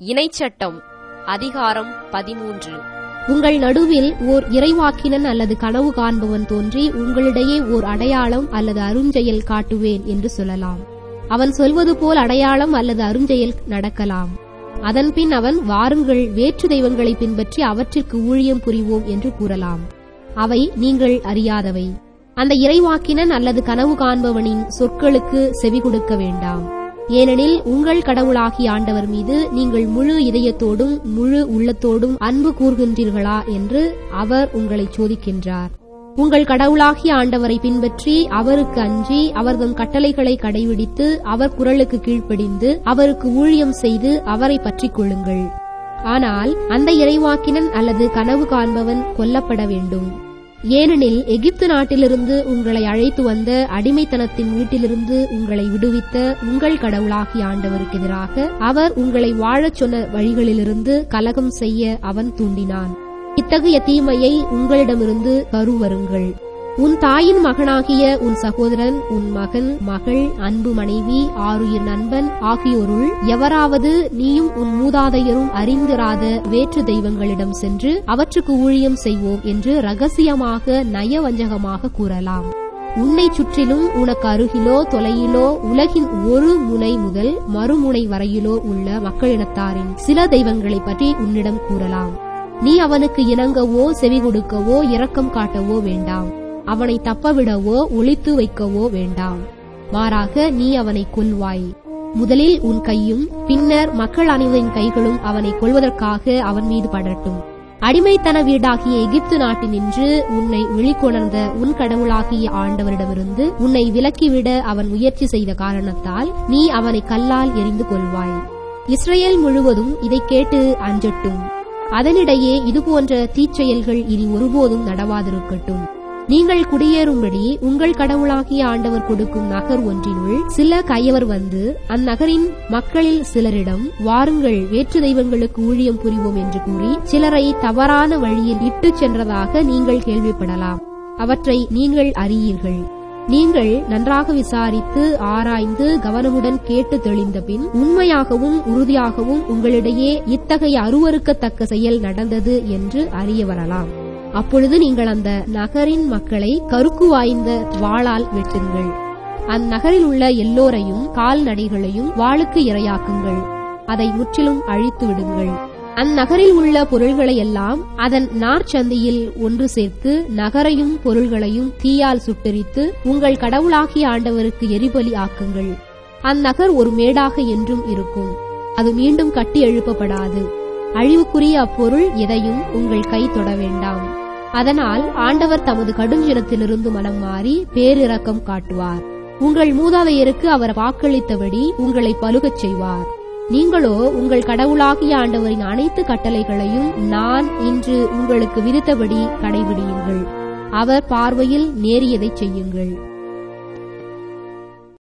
இணைச்சட்டம் அதிகாரம் பதிமூன்று உங்கள் நடுவில் ஓர் இறைவாக்கினன் அல்லது கனவு காண்பவன் தோன்றி உங்களிடையே ஓர் அடையாளம் அல்லது அருஞ்செயல் காட்டுவேன் என்று சொல்லலாம் அவன் சொல்வது போல் அடையாளம் அல்லது அருஞ்செயல் நடக்கலாம் அதன்பின் அவன் வாருங்கள் வேற்று தெய்வங்களை பின்பற்றி அவற்றிற்கு ஊழியம் புரிவோம் என்று கூறலாம் அவை நீங்கள் அறியாதவை அந்த இறைவாக்கினன் அல்லது கனவு காண்பவனின் சொற்களுக்கு செவி கொடுக்க வேண்டாம் ஏனெனில் உங்கள் கடவுளாகிய ஆண்டவர் மீது நீங்கள் முழு இதயத்தோடும் முழு உள்ளத்தோடும் அன்பு கூர்கின்றீர்களா என்று அவர் உங்களை சோதிக்கின்றார் உங்கள் கடவுளாகிய ஆண்டவரை பின்பற்றி அவருக்கு அஞ்சி அவர்தம் கட்டளைகளை கடைபிடித்து அவர் குரலுக்கு கீழ்ப்படிந்து அவருக்கு ஊழியம் செய்து அவரை பற்றிக் கொள்ளுங்கள் ஆனால் அந்த இறைவாக்கினன் அல்லது கனவு காண்பவன் கொல்லப்பட வேண்டும் ஏனெனில் எகிப்து நாட்டிலிருந்து உங்களை அழைத்து வந்த அடிமைத்தனத்தின் வீட்டிலிருந்து உங்களை விடுவித்த உங்கள் கடவுளாகிய ஆண்டவருக்கு எதிராக அவர் உங்களை வாழச் சொன்ன வழிகளிலிருந்து கலகம் செய்ய அவன் தூண்டினான் இத்தகைய தீமையை உங்களிடமிருந்து கருவருங்கள் உன் தாயின் மகனாகிய உன் சகோதரன் உன் மகன் மகள் அன்பு மனைவி ஆருயிர் நண்பன் ஆகியோருள் எவராவது நீயும் உன் மூதாதையரும் அறிந்திராத வேற்று தெய்வங்களிடம் சென்று அவற்றுக்கு ஊழியம் செய்வோம் என்று ரகசியமாக நயவஞ்சகமாக கூறலாம் உன்னை சுற்றிலும் உனக்கு அருகிலோ தொலையிலோ உலகின் ஒரு முனை முதல் மறுமுனை வரையிலோ உள்ள மக்களினத்தாரின் சில தெய்வங்களை பற்றி உன்னிடம் கூறலாம் நீ அவனுக்கு இணங்கவோ செவி கொடுக்கவோ இரக்கம் காட்டவோ வேண்டாம் அவனை தப்பவிடவோ ஒளித்து வைக்கவோ வேண்டாம் மாறாக நீ அவனை கொல்வாய் முதலில் உன் கையும் பின்னர் மக்கள் அனைவரின் கைகளும் அவனை கொள்வதற்காக அவன் மீது படட்டும் அடிமைத்தன வீடாகிய எகிப்து நாட்டினின்று உன்னை வெளிக்கொணர்ந்த உன் கடவுளாகிய ஆண்டவரிடமிருந்து உன்னை விலக்கிவிட அவன் முயற்சி செய்த காரணத்தால் நீ அவனை கல்லால் எரிந்து கொள்வாய் இஸ்ரேல் முழுவதும் இதை கேட்டு அஞ்சட்டும் அதனிடையே இதுபோன்ற தீச்செயல்கள் இனி ஒருபோதும் நடவாதிருக்கட்டும் நீங்கள் குடியேறும்படி உங்கள் கடவுளாகிய ஆண்டவர் கொடுக்கும் நகர் ஒன்றினுள் சில கையவர் வந்து அந்நகரின் மக்களில் சிலரிடம் வாருங்கள் வேற்று தெய்வங்களுக்கு ஊழியம் புரிவோம் என்று கூறி சிலரை தவறான வழியில் இட்டுச் சென்றதாக நீங்கள் கேள்விப்படலாம் அவற்றை நீங்கள் அறியீர்கள் நீங்கள் நன்றாக விசாரித்து ஆராய்ந்து கவனமுடன் கேட்டு தெளிந்த பின் உண்மையாகவும் உறுதியாகவும் உங்களிடையே இத்தகைய அருவறுக்கத்தக்க செயல் நடந்தது என்று அறிய வரலாம் அப்பொழுது நீங்கள் அந்த நகரின் மக்களை கருக்கு வாய்ந்த வாளால் வெட்டுங்கள் அந்நகரில் உள்ள எல்லோரையும் கால்நடைகளையும் வாளுக்கு இரையாக்குங்கள் அதை முற்றிலும் அழித்து விடுங்கள் அந்நகரில் உள்ள பொருள்களை எல்லாம் அதன் நார்ச்சந்தியில் ஒன்று சேர்த்து நகரையும் பொருள்களையும் தீயால் சுட்டெரித்து உங்கள் கடவுளாகிய ஆண்டவருக்கு எரிபலி ஆக்குங்கள் அந்நகர் ஒரு மேடாக என்றும் இருக்கும் அது மீண்டும் கட்டி எழுப்பப்படாது அழிவுக்குரிய அப்பொருள் எதையும் உங்கள் கை தொட வேண்டாம் அதனால் ஆண்டவர் தமது கடுஞ்சினத்திலிருந்து மனம் மாறி பேரிரக்கம் காட்டுவார் உங்கள் மூதாதையருக்கு அவர் வாக்களித்தபடி உங்களை பலுகச் செய்வார் நீங்களோ உங்கள் கடவுளாகிய ஆண்டவரின் அனைத்து கட்டளைகளையும் நான் இன்று உங்களுக்கு விதித்தபடி கடைபிடியுங்கள் அவர் பார்வையில் நேரியதைச் செய்யுங்கள்